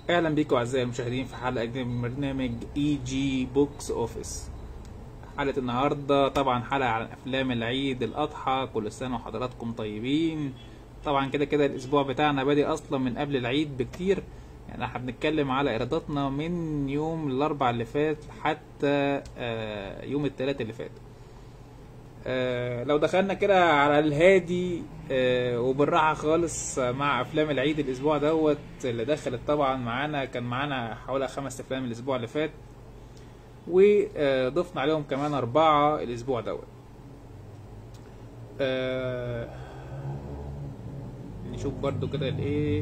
اهلا بيكم اعزائي المشاهدين في حلقه جديده من برنامج اي جي بوكس اوفيس حلقه النهارده طبعا حلقه عن افلام العيد الاضحى كل سنه وحضراتكم طيبين طبعا كده كده الاسبوع بتاعنا بادئ اصلا من قبل العيد بكتير يعني احنا بنتكلم على ايراداتنا من يوم الاربع اللي فات حتى آه، يوم الثلاث اللي فات آه، لو دخلنا كده على الهادي آه، وبالراحة خالص مع أفلام العيد الأسبوع دوت اللي دخلت طبعا معانا كان معانا حوالي خمس أفلام الأسبوع اللي فات وضفنا عليهم كمان أربعة الأسبوع دوت آه، نشوف برضو كده الإيه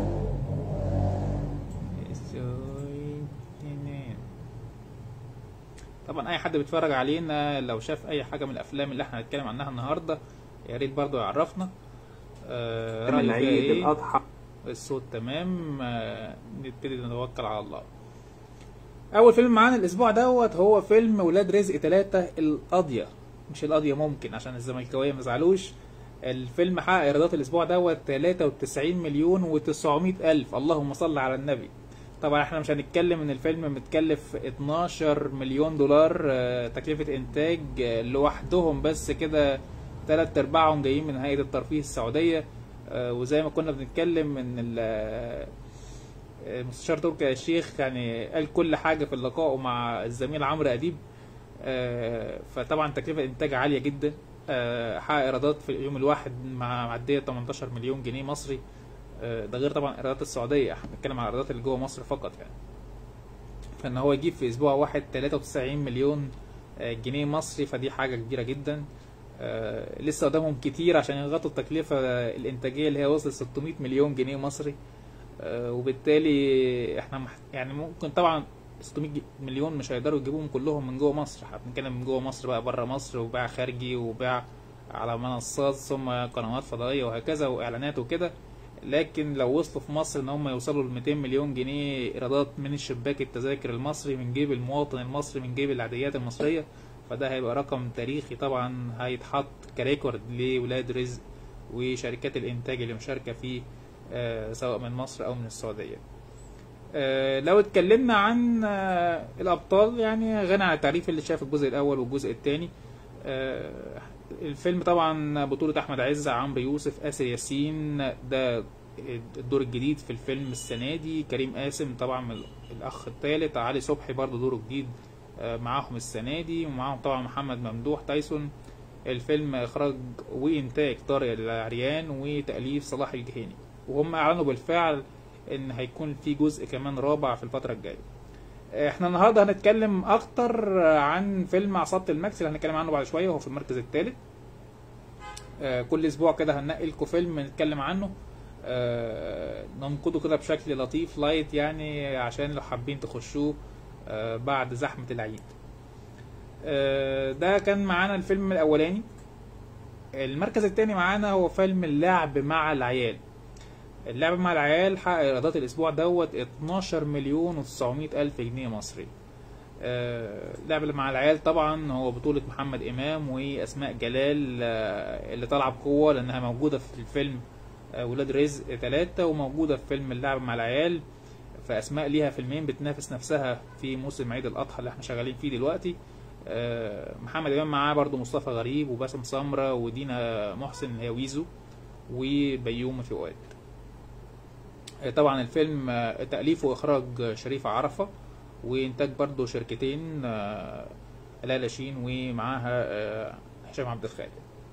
طبعا اي حد بيتفرج علينا لو شاف اي حاجه من الافلام اللي احنا هنتكلم عنها النهارده يا ريت برضو يعرفنا آه من رأيه فيها العيد إيه؟ الأضحى الصوت تمام آه نبتدي نتوكل على الله اول فيلم معانا الاسبوع دوت هو فيلم ولاد رزق ثلاثة القاضية مش القاضية ممكن عشان الزملكاوية ما زعلوش الفيلم حقق ايرادات الاسبوع دوت 93 مليون و900 الف اللهم صل على النبي طبعا احنا مش هنتكلم ان الفيلم متكلف 12 مليون دولار آه، تكلفة انتاج آه، لوحدهم بس كده تلات ارباعهم جايين من هيئة الترفيه السعودية آه، وزي ما كنا بنتكلم ان ال- آه، المستشار تركي آل الشيخ يعني قال كل حاجة في اللقاء مع الزميل عمرو أديب آه، فطبعا تكلفة إنتاج عالية جدا آه، حقق إيرادات في اليوم الواحد مع معدية 18 مليون جنيه مصري آه، ده غير طبعا إيرادات السعودية احنا بنتكلم على الإيرادات اللي جوه مصر فقط يعني فإن هو يجيب في أسبوع واحد 93 مليون آه، جنيه مصري فدي حاجة كبيرة جدا آه، لسه قدامهم كتير عشان يغطوا التكلفة الإنتاجية اللي هي وصلت 600 مليون جنيه مصري آه، وبالتالي احنا مح... يعني ممكن طبعا 600 ج- مليون مش هيقدروا يجيبوهم كلهم من جوه مصر احنا بنتكلم من جوه مصر بقى بره مصر وباع خارجي وباع على منصات ثم قنوات فضائيه وهكذا واعلانات وكده لكن لو وصلوا في مصر ان هم يوصلوا ل 200 مليون جنيه ايرادات من الشباك التذاكر المصري من جيب المواطن المصري من جيب العاديات المصريه فده هيبقى رقم تاريخي طبعا هيتحط كريكورد لولاد رزق وشركات الانتاج اللي مشاركه فيه آه، سواء من مصر او من السعوديه آه، لو اتكلمنا عن آه، الابطال يعني غني عن التعريف اللي شاف الجزء الاول والجزء الثاني الفيلم طبعا بطولة احمد عز عمرو يوسف اسر ياسين ده الدور الجديد في الفيلم السنة دي كريم قاسم طبعا من الاخ الثالث علي صبحي برضه دوره جديد آه، معاهم السنة دي ومعاهم طبعا محمد ممدوح تايسون الفيلم اخراج وانتاج طارق العريان وتاليف صلاح الجهيني وهم اعلنوا بالفعل ان هيكون في جزء كمان رابع في الفتره الجايه احنا النهارده هنتكلم اكتر عن فيلم عصابه الماكس اللي هنتكلم عنه بعد شويه وهو في المركز الثالث كل اسبوع كده هننقي لكم فيلم نتكلم عنه آه، ننقده كده بشكل لطيف لايت يعني عشان لو حابين تخشوه آه، بعد زحمه العيد آه، ده كان معانا الفيلم الاولاني المركز الثاني معانا هو فيلم اللعب مع العيال اللعب مع العيال حقق ايرادات الاسبوع دوت 12 مليون و900 الف جنيه مصري آه، اللعب مع العيال طبعا هو بطولة محمد امام واسماء جلال آه، اللي طالعه بقوه لانها موجوده في الفيلم آه، ولاد رزق ثلاثة وموجوده في فيلم اللعب مع العيال فاسماء ليها فيلمين بتنافس نفسها في موسم عيد الاضحى اللي احنا شغالين فيه دلوقتي آه، محمد امام معاه برضو مصطفى غريب وباسم سمرة ودينا محسن اللي هي ويزو وبيومي فؤاد آه، طبعا الفيلم آه، تأليف وإخراج شريف عرفة وإنتاج برضو شركتين آه، لا لاشين ومعاها آه، هشام عبد الخالق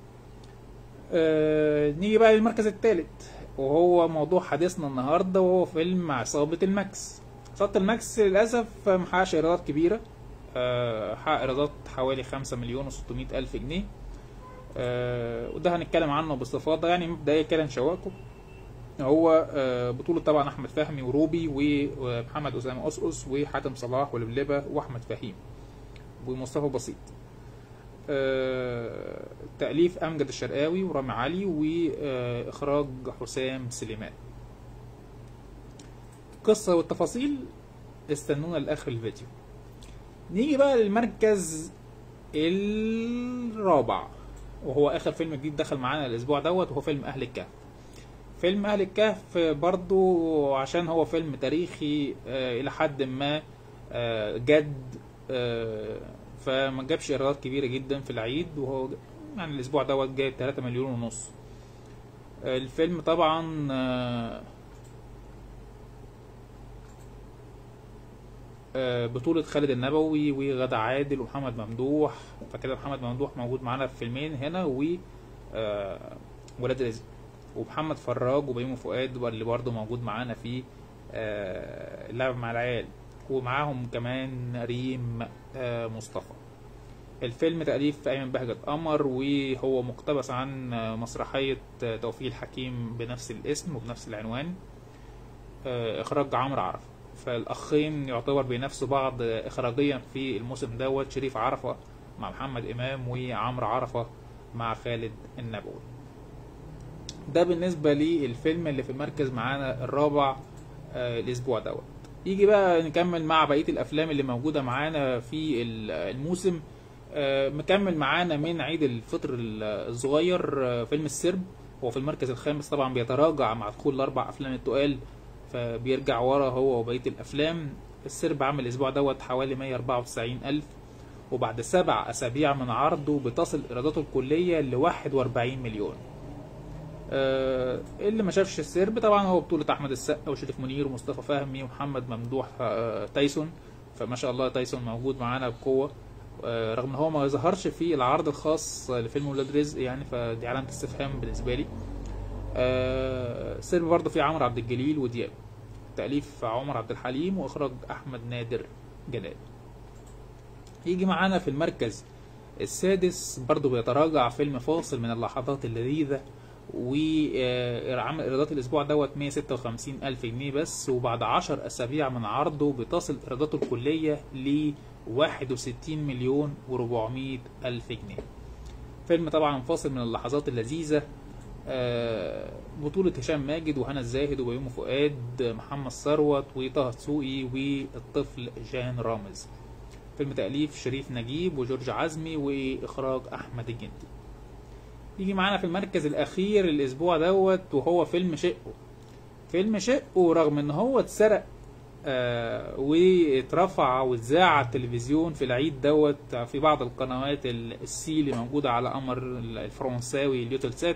آه، نيجي بقى للمركز الثالث وهو موضوع حديثنا النهارده وهو فيلم عصابة الماكس عصابة الماكس للأسف محققش إيرادات كبيرة آه، حقق إيرادات حوالي خمسة مليون وستمائة ألف جنيه آه، وده هنتكلم عنه باستفاضة يعني مبدئيا كده نشوقكم هو آه، بطولة طبعا أحمد فهمي وروبي ومحمد أسامة أسقس وحاتم صلاح ولبلبة وأحمد فهيم ومصطفى بسيط آه، تأليف أمجد الشرقاوي ورامي علي وإخراج حسام سليمان القصة والتفاصيل استنونا لآخر الفيديو نيجي بقى للمركز الرابع وهو آخر فيلم جديد دخل معانا الأسبوع دوت وهو فيلم أهل الكهف فيلم اهل الكهف برضو عشان هو فيلم تاريخي آه، الى حد ما آه، جد آه، فما جابش ايرادات كبيره جدا في العيد وهو يعني الاسبوع دوت جايب 3 مليون ونص آه، الفيلم طبعا آه، آه، بطولة خالد النبوي وغادة عادل ومحمد ممدوح فكده محمد ممدوح موجود معانا في فيلمين هنا و آه، ولاد رزق ومحمد فراج وبيومي فؤاد اللي برضه موجود معانا في آه، اللعب مع العيال ومعاهم كمان ريم آه، مصطفى الفيلم تأليف أيمن بهجت قمر وهو مقتبس عن آه، مسرحية آه، توفيق الحكيم بنفس الاسم وبنفس العنوان آه، إخراج عمرو عرفة فالأخين يعتبر بينافسوا بعض آه، إخراجيا في الموسم دوت شريف عرفة مع محمد إمام وعمرو عرفة مع خالد النبوي ده بالنسبة للفيلم اللي في المركز معانا الرابع آه، الأسبوع دوت يجي بقى نكمل مع بقية الأفلام اللي موجودة معانا في ال- الموسم آه، مكمل معانا من عيد الفطر ال- الصغير آه، فيلم السرب هو في المركز الخامس طبعا بيتراجع مع دخول الأربع أفلام التقال فبيرجع ورا هو وبقية الأفلام السرب عامل الأسبوع دوت حوالي 194 ألف وبعد سبع أسابيع من عرضه بتصل إيراداته الكلية ل 41 مليون آه، اللي ما شافش السرب طبعا هو بطولة أحمد السقا وشريف منير ومصطفى فهمي ومحمد ممدوح آه، تايسون فما شاء الله تايسون موجود معانا بقوة آه، رغم ان هو ما ظهرش في العرض الخاص لفيلم ولاد رزق يعني فدي علامة استفهام بالنسبة لي آه، السرب برضه فيه عمرو عبد الجليل ودياب تأليف عمر عبد الحليم وإخراج أحمد نادر جلال يجي معانا في المركز السادس برضه بيتراجع فيلم فاصل من اللحظات اللذيذة وعمل ايرادات الاسبوع دوت 156 الف جنيه بس وبعد 10 اسابيع من عرضه بتصل ايراداته الكليه ل 61 مليون و400 الف جنيه فيلم طبعا فاصل من اللحظات اللذيذه آه، بطولة هشام ماجد وهنا الزاهد وبيومي فؤاد محمد ثروت وطه دسوقي والطفل جان رامز فيلم تأليف شريف نجيب وجورج عزمي وإخراج أحمد الجندي يجي معانا في المركز الأخير الأسبوع دوت وهو فيلم شقه فيلم شقه رغم إن هو اتسرق آه واترفع واتذاع على التلفزيون في العيد دوت في بعض القنوات ال- السي اللي موجودة على أمر الفرنساوي اليوتلسات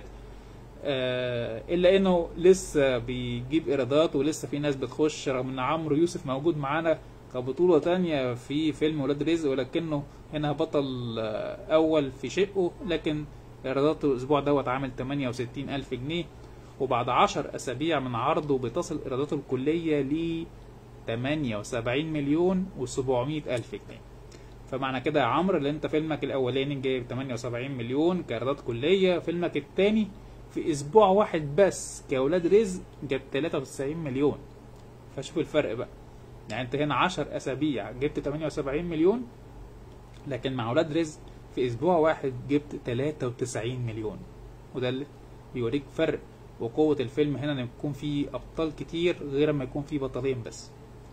آه إلا إنه لسه بيجيب إيرادات ولسه في ناس بتخش رغم إن عمرو يوسف موجود معانا كبطولة تانية في فيلم ولاد رزق ولكنه هنا بطل آه، أول في شقه لكن إيراداته الأسبوع دوت عامل 68 ألف جنيه وبعد 10 أسابيع من عرضه بتصل إيراداته الكلية ل 78 مليون و700 ألف جنيه فمعنى كده يا عمرو اللي انت فيلمك الاولاني جايب 78 مليون كايرادات كليه فيلمك التاني في اسبوع واحد بس كاولاد رزق جاب 93 مليون فشوف الفرق بقى يعني انت هنا 10 اسابيع جبت 78 مليون لكن مع اولاد رزق في اسبوع واحد جبت 93 مليون وده اللي بيوريك فرق وقوة الفيلم هنا ان يكون فيه ابطال كتير غير ما يكون فيه بطلين بس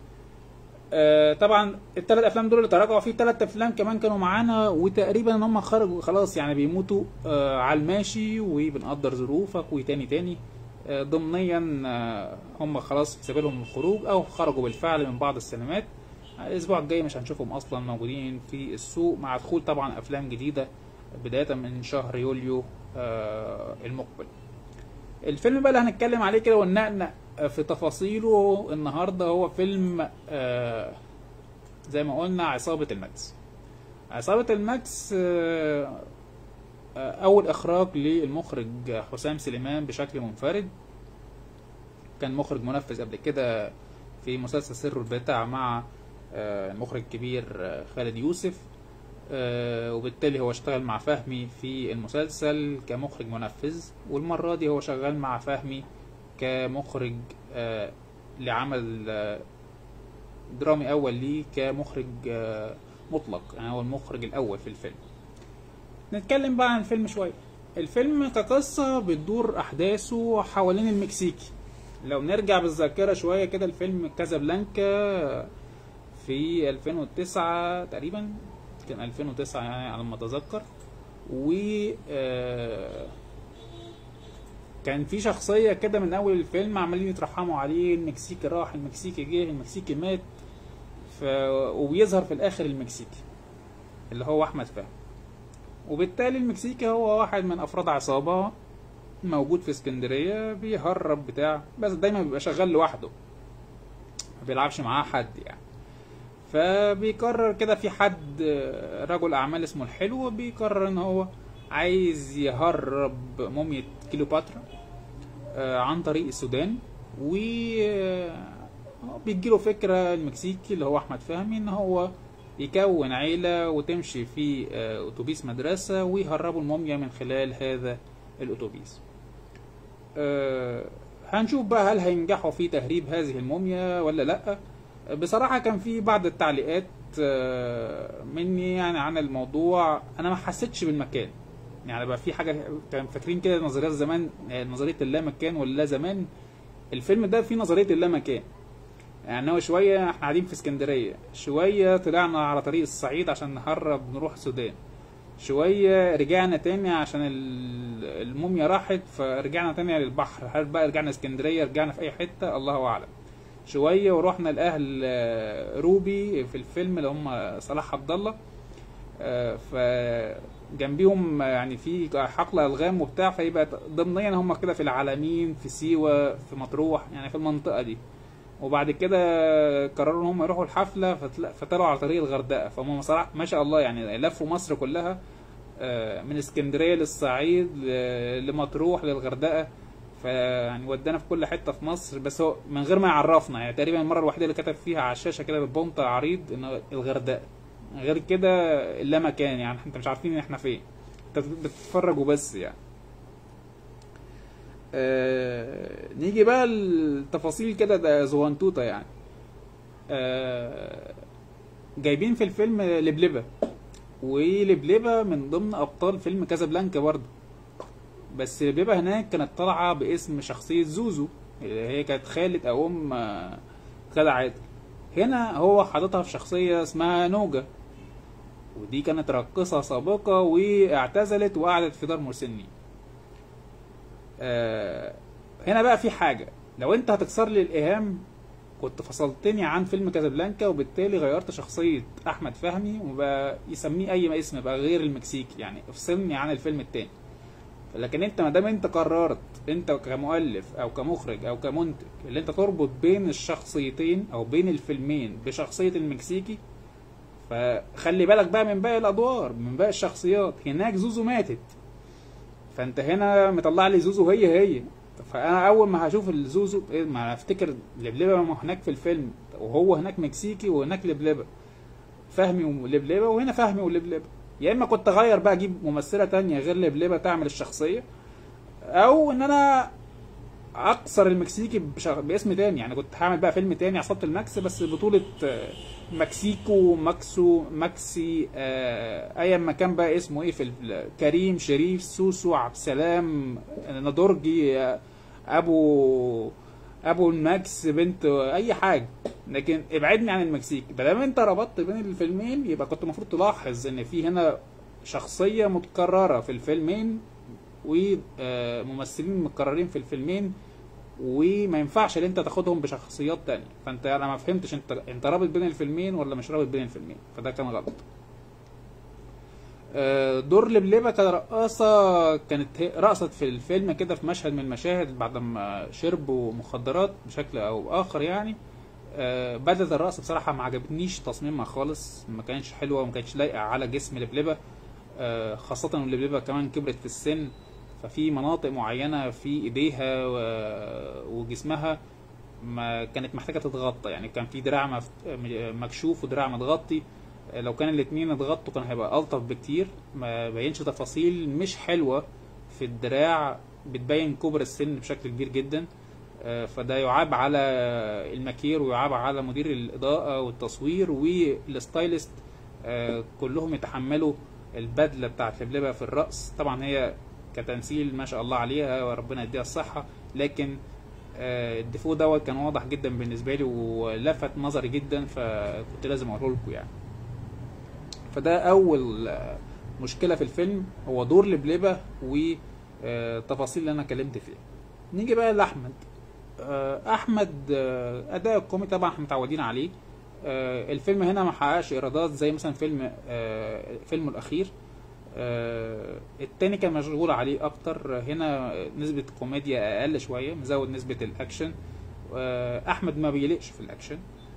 آه طبعا الثلاث افلام دول اللي تراجعوا في ثلاث افلام كمان كانوا معانا وتقريبا ان هم خرجوا خلاص يعني بيموتوا آه على الماشي وبنقدر ظروفك وتاني تاني آه ضمنيا آه هم خلاص في سبيلهم الخروج او خرجوا بالفعل من بعض السينمات الاسبوع الجاي مش هنشوفهم اصلا موجودين في السوق مع دخول طبعا افلام جديده بدايه من شهر يوليو آه المقبل الفيلم بقى اللي هنتكلم عليه كده وننقنق في تفاصيله النهارده هو فيلم آه زي ما قلنا عصابة الماكس عصابة الماكس آه آه أول إخراج للمخرج حسام سليمان بشكل منفرد كان مخرج منفذ قبل كده في مسلسل سر البتاع مع آه المخرج الكبير آه خالد يوسف آه وبالتالي هو اشتغل مع فهمي في المسلسل كمخرج منفذ والمرة دي هو شغال مع فهمي كمخرج آه لعمل آه درامي أول ليه كمخرج آه مطلق يعني هو المخرج الأول في الفيلم نتكلم بقى عن الفيلم شوية الفيلم كقصة بتدور أحداثه حوالين المكسيكي لو نرجع بالذاكرة شوية كده الفيلم كازابلانكا في 2009 تقريبا كان 2009 يعني على ما اتذكر و كان في شخصيه كده من اول الفيلم عمالين يترحموا عليه المكسيكي راح المكسيكي جه المكسيكي مات ف... وبيظهر في الاخر المكسيكي اللي هو احمد فهمي وبالتالي المكسيكي هو واحد من افراد عصابه موجود في اسكندريه بيهرب بتاع بس دايما بيبقى شغال لوحده ما بيلعبش معاه حد يعني فبيقرر كده في حد آه، رجل اعمال اسمه الحلو بيقرر ان هو عايز يهرب موميا كليوباترا آه، عن طريق السودان و آه، بيجيله فكرة المكسيكي اللي هو أحمد فهمي إن هو يكون عيلة وتمشي في آه، أتوبيس مدرسة ويهربوا الموميا من خلال هذا الأتوبيس آه، هنشوف بقى هل هينجحوا في تهريب هذه الموميا ولا لأ بصراحة كان في بعض التعليقات آه، مني يعني عن الموضوع أنا ما حسيتش بالمكان يعني بقى في حاجة كان فاكرين كده نظريات زمان آه، نظرية اللامكان واللا زمان الفيلم ده فيه نظرية اللامكان يعني هو شوية احنا قاعدين في اسكندرية شوية طلعنا على طريق الصعيد عشان نهرب نروح السودان شوية رجعنا تاني عشان ال- الموميا راحت فرجعنا تاني للبحر هل بقى رجعنا اسكندرية رجعنا في أي حتة الله أعلم شوية ورحنا لأهل آه، روبي في الفيلم اللي هم صلاح عبد الله آه، فجنبيهم يعني في حقل ألغام وبتاع فيبقى ضمنيا هم كده في العلمين في سيوة في مطروح يعني في المنطقة دي وبعد كده قرروا ان هم يروحوا الحفله فتلا- فطلعوا على طريق الغردقه فهم صراحه ما شاء الله يعني لفوا مصر كلها آه، من اسكندريه للصعيد ل- لمطروح للغردقه فيعني ودانا في كل حته في مصر بس هو من غير ما يعرفنا يعني تقريبا المره الوحيده اللي كتب فيها على الشاشه كده بالبونت عريض ان الغردقه غير كده لا مكان يعني انت مش عارفين احنا فين انت بتتفرج وبس يعني آه نيجي بقى التفاصيل كده ده زوانتوطة يعني آه جايبين في الفيلم لبلبة ولبلبة من ضمن أبطال فيلم كازابلانكا برضه بس لبلبة هناك كانت طالعة باسم شخصية زوزو اللي هي كانت خالة أو أم آه، غادة عادل هنا هو حاططها في شخصية اسمها نوجا ودي كانت راقصة سابقة واعتزلت وقعدت في دار مسني آه، هنا بقى في حاجة لو انت هتكسر لي الإيهام كنت فصلتني عن فيلم كازابلانكا وبالتالي غيرت شخصية أحمد فهمي وبقى يسميه أي اسم بقى غير المكسيكي يعني افصلني عن الفيلم التاني لكن انت ما دام انت قررت انت كمؤلف او كمخرج او كمنتج اللي انت تربط بين الشخصيتين او بين الفيلمين بشخصية المكسيكي فخلي بالك بقى من باقي الادوار من باقي الشخصيات هناك زوزو ماتت فانت هنا مطلع لي زوزو هي هي فانا اول ما هشوف الزوزو إيه، ما افتكر لبلبه ما هو هناك في الفيلم وهو هناك مكسيكي وهناك لبلبه فهمي ولبلبه وهنا فهمي ولبلبه يا اما كنت اغير بقى اجيب ممثله تانية غير لبلبه تعمل الشخصيه او ان انا اكسر المكسيكي بشغ... باسم تاني يعني كنت هعمل بقى فيلم تاني عصابه الماكس بس بطوله آه، مكسيكو ماكسو ماكسي آه، ايا ما كان بقى اسمه ايه في ال- كريم شريف سوسو عبد السلام نادورجي آه، ابو ابو الماكس بنت اي حاجه لكن ابعدني عن المكسيك ما انت ربطت بين الفيلمين يبقى كنت المفروض تلاحظ ان في هنا شخصيه متكرره في الفيلمين وممثلين متكررين في الفيلمين وما ينفعش ان انت تاخدهم بشخصيات تانية فانت انا ما فهمتش انت انت رابط بين الفيلمين ولا مش رابط بين الفيلمين فده كان غلط آه، دور لبلبة كرقاصة كانت هي- رقصت في الفيلم كده في مشهد من المشاهد بعد ما شربوا مخدرات بشكل او اخر يعني آه، بدلة الرقص بصراحة ما عجبتنيش تصميمها خالص ما كانتش حلوة وما كانتش لايقة على جسم لبلبة آه، خاصة ان لبلبة كمان كبرت في السن ففي مناطق معينة في ايديها و- وجسمها ما كانت محتاجة تتغطى يعني كان في دراع مف- مكشوف ودراع متغطي آه، لو كان الاتنين اتغطوا كان هيبقى ألطف بكتير ما بينش تفاصيل مش حلوة في الدراع بتبين كبر السن بشكل كبير جدا آه، فده يعاب على الماكير ويعاب على مدير الإضاءة والتصوير والستايلست آه، كلهم يتحملوا البدلة بتاعت لبلبة في الرأس طبعا هي كتمثيل ما شاء الله عليها وربنا يديها الصحة لكن آه، الديفو دوت كان واضح جدا بالنسبة لي ولفت نظري جدا فكنت لازم اقوله لكم يعني فده اول آه، مشكلة في الفيلم هو دور لبلبة والتفاصيل اللي انا اتكلمت فيها نيجي بقى لاحمد آه، احمد آه، اداء الكوميدي طبعا احنا متعودين عليه آه، الفيلم هنا ما حققش ايرادات زي مثلا فيلم آه، فيلمه الاخير آه، التاني كان مشغول عليه اكتر هنا نسبة الكوميديا اقل شوية مزود نسبة الاكشن آه، احمد ما بيلقش في الاكشن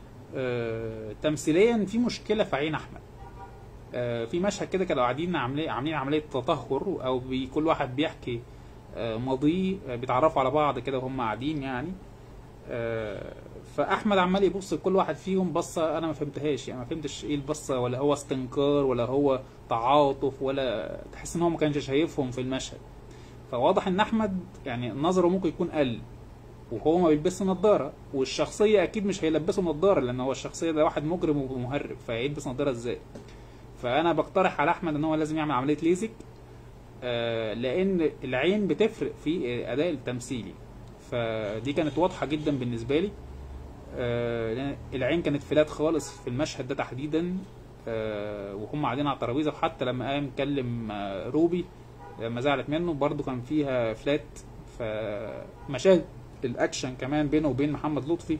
آه، تمثيليا في مشكلة في عين احمد آه، في مشهد كده كانوا قاعدين عاملين عاملين عملية تطهر او بي كل واحد بيحكي آه، ماضيه آه، بيتعرفوا على بعض كده وهم قاعدين يعني آه، فاحمد عمال يبص لكل واحد فيهم بصه انا ما فهمتهاش يعني ما فهمتش ايه البصه ولا هو استنكار ولا هو تعاطف ولا تحس ان هو ما كانش شايفهم في المشهد فواضح ان احمد يعني نظره ممكن يكون قل وهو ما بيلبسش نظاره والشخصيه اكيد مش هيلبسه نظاره لان هو الشخصيه ده واحد مجرم ومهرب فهيلبس نظاره ازاي فانا بقترح على احمد ان هو لازم يعمل عمليه ليزك آه، لان العين بتفرق في اداء التمثيلي فدي كانت واضحه جدا بالنسبه لي آه، لأن العين كانت فلات خالص في المشهد ده تحديدا آه، وهم قاعدين على الترابيزه وحتى لما قام كلم آه، روبي لما زعلت منه برضو كان فيها فلات فمشاهد الاكشن كمان بينه وبين محمد لطفي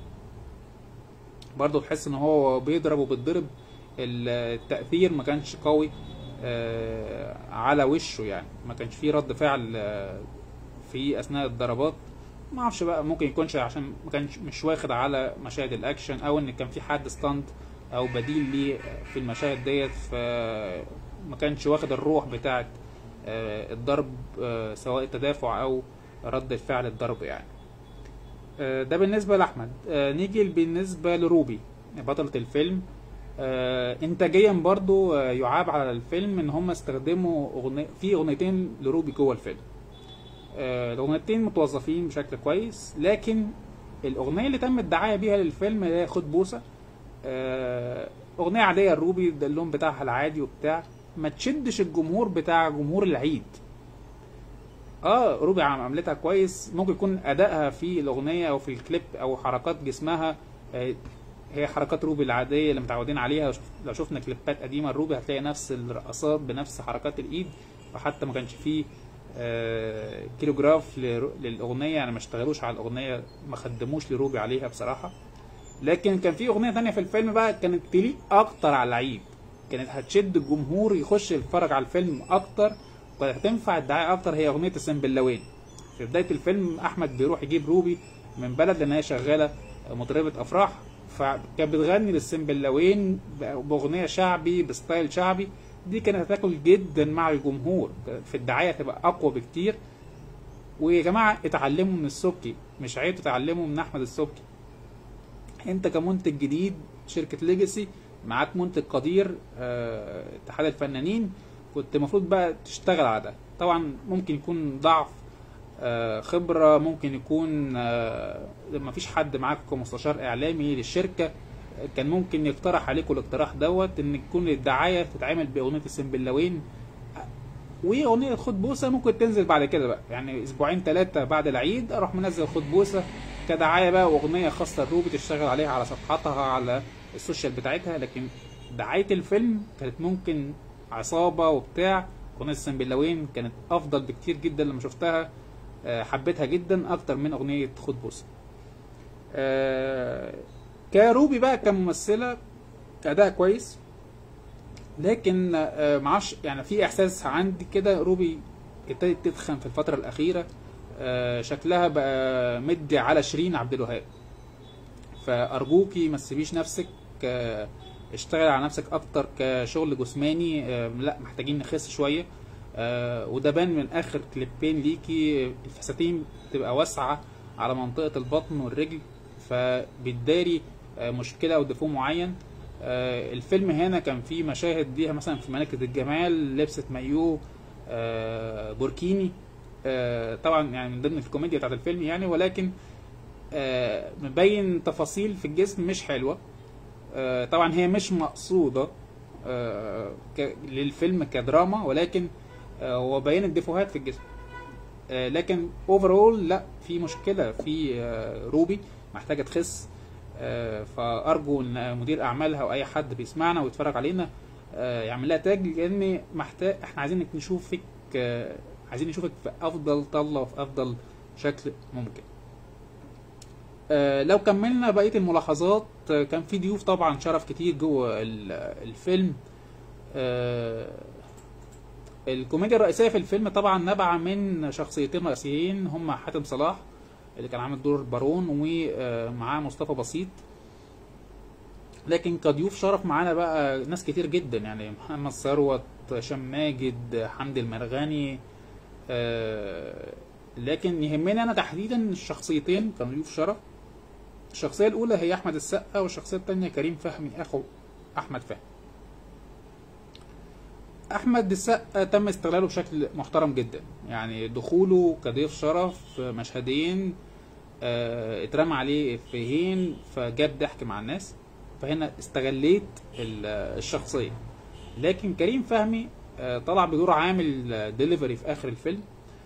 برضو تحس ان هو بيضرب وبيتضرب التأثير ما كانش قوي آه، على وشه يعني ما كانش فيه رد فعل آه، في اثناء الضربات ما اعرفش بقى ممكن يكونش عشان ما كانش مش واخد على مشاهد الاكشن او ان كان في حد ستاند او بديل ليه في المشاهد ديت فما كانش واخد الروح بتاعت آه، الضرب آه، سواء التدافع او رد الفعل الضرب يعني آه، ده بالنسبة لأحمد آه، نيجي بالنسبة لروبي بطلة الفيلم آه، انتاجيا برضو آه، يعاب على الفيلم ان هم استخدموا أغنية في اغنيتين لروبي جوه الفيلم آه، الاغنيتين متوظفين بشكل كويس لكن الاغنيه اللي تم الدعايه بيها للفيلم هي خد بوسه آه، اغنيه عاديه الروبي ده اللون بتاعها العادي وبتاع ما تشدش الجمهور بتاع جمهور العيد اه روبي عم- عملتها كويس ممكن يكون ادائها في الاغنيه او في الكليب او حركات جسمها آه، هي حركات روبي العاديه اللي متعودين عليها لو شف- لو شفنا كليبات قديمه روبي هتلاقي نفس الرقصات بنفس حركات الايد وحتى ما كانش فيه آه، كيلوجراف لرو- للاغنيه يعني ما اشتغلوش على الاغنيه ما خدموش لروبي عليها بصراحه لكن كان في اغنيه تانية في الفيلم بقى كانت تليق اكتر على العيد كانت هتشد الجمهور يخش يتفرج على الفيلم اكتر وكانت هتنفع الدعايه اكتر هي اغنيه السنبلاوين في بدايه الفيلم احمد بيروح يجيب روبي من بلد لان هي شغاله مطربه افراح فكانت بتغني للسنبلاوين باغنيه شعبي بستايل شعبي دي كانت هتاكل جدا مع الجمهور في الدعايه تبقى اقوى بكتير ويا جماعه اتعلموا من السبكي مش عيب تتعلموا من احمد السبكي انت كمنتج جديد شركه ليجاسي معاك منتج قدير آه، اتحاد الفنانين كنت المفروض بقى تشتغل على ده طبعا ممكن يكون ضعف آه، خبره ممكن يكون آه، ما فيش حد معاك كمستشار اعلامي للشركه كان ممكن يقترح عليكم الاقتراح دوت ان تكون الدعايه تتعمل باغنيه السنبلاوين واغنيه خد بوسه ممكن تنزل بعد كده بقى يعني اسبوعين ثلاثه بعد العيد اروح منزل خد بوسه كدعايه بقى واغنيه خاصه لروبي تشتغل عليها على صفحاتها على السوشيال بتاعتها لكن دعايه الفيلم كانت ممكن عصابه وبتاع اغنيه السنبلاوين كانت افضل بكتير جدا لما شفتها آه، حبيتها جدا اكتر من اغنيه خد بوسه آه، كروبي بقى كممثله اداء كويس لكن آه، معرفش يعني في احساس عندي كده روبي ابتدت تتخن في الفتره الاخيره آه، شكلها بقى مدي على شيرين عبد الوهاب فارجوكي ما تسيبيش نفسك آه، اشتغل على نفسك اكتر كشغل جسماني آه، لا محتاجين نخس شويه آه، وده بان من اخر كليبين ليكي الفساتين تبقى واسعه على منطقه البطن والرجل فبتداري آه، مشكله او دفو معين آه، الفيلم هنا كان فيه مشاهد ليها مثلا في ملكة الجمال لبست مايو آه، بوركيني آه، طبعا يعني من ضمن الكوميديا بتاعت الفيلم يعني ولكن آه، مبين تفاصيل في الجسم مش حلوة آه، طبعا هي مش مقصودة آه، ك- للفيلم كدراما ولكن آه، هو بين الديفوهات في الجسم آه، لكن اوفرول لا في مشكله في آه، روبي محتاجه تخس آه، فارجو ان مدير اعمالها او اي حد بيسمعنا ويتفرج علينا آه، يعمل لها تاج لان محتاج احنا عايزينك نشوفك آه، عايزين نشوفك في افضل طله وفي افضل شكل ممكن آه، لو كملنا بقية الملاحظات آه، كان في ضيوف طبعا شرف كتير جوه ال- الفيلم آه، الكوميديا الرئيسية في الفيلم طبعا نبع من شخصيتين رئيسيين هما حاتم صلاح اللي كان عامل دور بارون ومعاه مصطفى بسيط لكن كضيوف شرف معانا بقى ناس كتير جدا يعني محمد ثروت هشام ماجد حمدي المرغني آه، لكن يهمني انا تحديدا الشخصيتين كضيوف شرف الشخصية الأولى هي أحمد السقا والشخصية التانية كريم فهمي أخو أحمد فهمي أحمد السقا تم استغلاله بشكل محترم جدا يعني دخوله كضيف شرف في مشهدين آه، اترمى عليه إفيهين فجاب ضحك مع الناس فهنا استغليت ال- الشخصية لكن كريم فهمي آه، طلع بدور عامل ديليفري في آخر الفيلم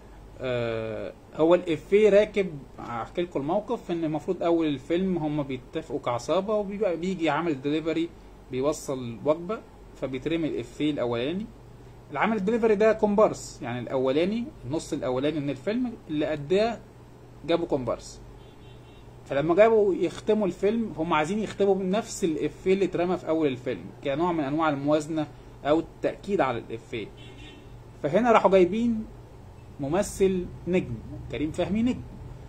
آه، هو الإفيه راكب هحكي لكم الموقف ان المفروض اول الفيلم هم بيتفقوا كعصابه وبيبقى بيجي عامل دليفري بيوصل وجبه فبيترمي الإفيه الاولاني العامل الدليفري ده كومبارس يعني الاولاني النص الاولاني من الفيلم اللي اداه جابوا كومبارس فلما جابوا يختموا الفيلم هم عايزين يختموا بنفس الإفيه اللي اترمى في اول الفيلم كنوع من انواع الموازنه او التاكيد على الإفيه فهنا راحوا جايبين ممثل نجم كريم فهمي نجم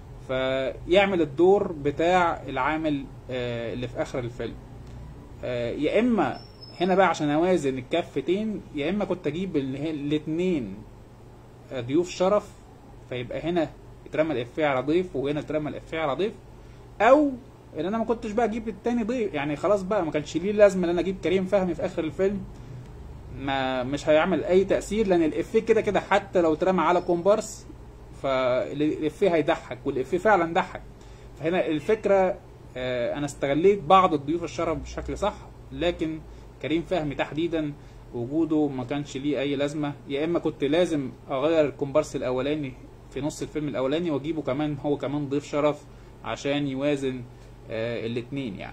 فيعمل الدور بتاع العامل آه، اللي في اخر الفيلم آه، يا اما هنا بقى عشان اوازن الكفتين يا اما كنت اجيب الاثنين ضيوف شرف فيبقى هنا اترمى الافيه على ضيف وهنا اترمى الافيه على ضيف او ان انا ما كنتش بقى اجيب التاني ضيف يعني خلاص بقى ما كانش ليه لازمه ان انا اجيب كريم فهمي في اخر الفيلم ما مش هيعمل اي تاثير لان الافيه كده كده حتى لو اترمى على كومبارس فالافيه هيضحك والافيه فعلا ضحك فهنا الفكره آه، انا استغليت بعض الضيوف الشرف بشكل صح لكن كريم فهمي تحديدا وجوده ما كانش ليه اي لازمه يا اما كنت لازم اغير الكومبارس الاولاني في نص الفيلم الاولاني واجيبه كمان هو كمان ضيف شرف عشان يوازن آه الاتنين يعني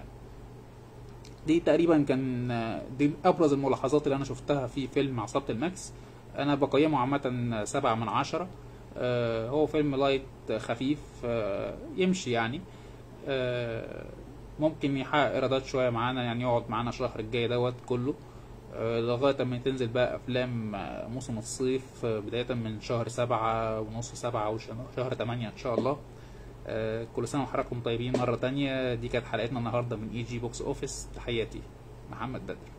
دي تقريبا كان آه، دي ابرز الملاحظات اللي انا شفتها في فيلم عصابة الماكس انا بقيمه عامة سبعة من عشرة آه هو فيلم لايت خفيف آه يمشي يعني آه ممكن يحقق ايرادات شوية معانا يعني يقعد معانا الشهر الجاي دوت كله آه، لغاية ما تنزل بقى أفلام آه، موسم الصيف آه، بداية من شهر سبعة ونص سبعة وشهر تمانية إن شاء الله آه، كل سنة وحضراتكم طيبين مرة تانية دي كانت حلقتنا النهاردة من اي جي بوكس اوفيس تحياتي محمد بدر